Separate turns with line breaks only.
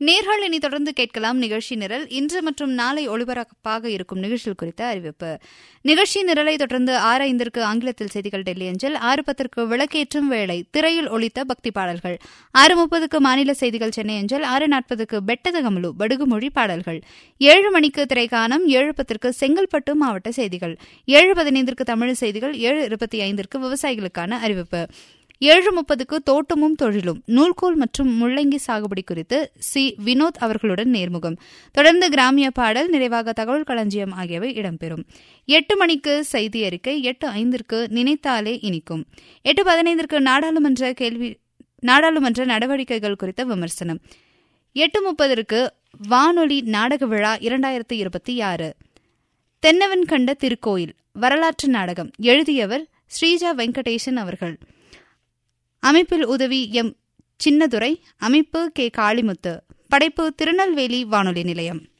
நேர்கள் இனி தொடர்ந்து கேட்கலாம் நிகழ்ச்சி நிரல் இன்று மற்றும் நாளை ஒளிபரப்பாக இருக்கும் நிகழ்ச்சிகள் குறித்த அறிவிப்பு நிகழ்ச்சி நிரலை தொடர்ந்து ஆறு ஐந்திற்கு ஆங்கிலத்தில் செய்திகள் டெல்லி அஞ்சல் ஆறு பத்திற்கு விளக்கேற்றும் வேளை திரையில் ஒலித்த பக்தி பாடல்கள் ஆறு முப்பதுக்கு மாநில செய்திகள் சென்னை அஞ்சல் ஆறு நாற்பதுக்கு பெட்டதகமலு படுகுமொழி பாடல்கள் ஏழு மணிக்கு திரைக்கானம் ஏழு பத்திற்கு செங்கல்பட்டு மாவட்ட செய்திகள் ஏழு பதினைந்திற்கு தமிழ் செய்திகள் ஏழு இருபத்தி ஐந்திற்கு விவசாயிகளுக்கான அறிவிப்பு ஏழு முப்பதுக்கு தோட்டமும் தொழிலும் நூல்கோல் மற்றும் முள்ளங்கி சாகுபடி குறித்து சி வினோத் அவர்களுடன் நேர்முகம் தொடர்ந்து கிராமிய பாடல் நிறைவாக தகவல் களஞ்சியம் ஆகியவை இடம்பெறும் எட்டு மணிக்கு செய்தி அறிக்கை எட்டு ஐந்திற்கு நினைத்தாலே இனிக்கும் எட்டு பதினைந்திற்கு நாடாளுமன்ற கேள்வி நாடாளுமன்ற நடவடிக்கைகள் குறித்த விமர்சனம் எட்டு முப்பதற்கு வானொலி நாடக விழா இரண்டாயிரத்தி இருபத்தி ஆறு தென்னவன் கண்ட திருக்கோயில் வரலாற்று நாடகம் எழுதியவர் ஸ்ரீஜா வெங்கடேசன் அவர்கள் அமைப்பில் உதவி எம் சின்னதுரை அமைப்பு கே காளிமுத்து படைப்பு திருநெல்வேலி வானொலி நிலையம்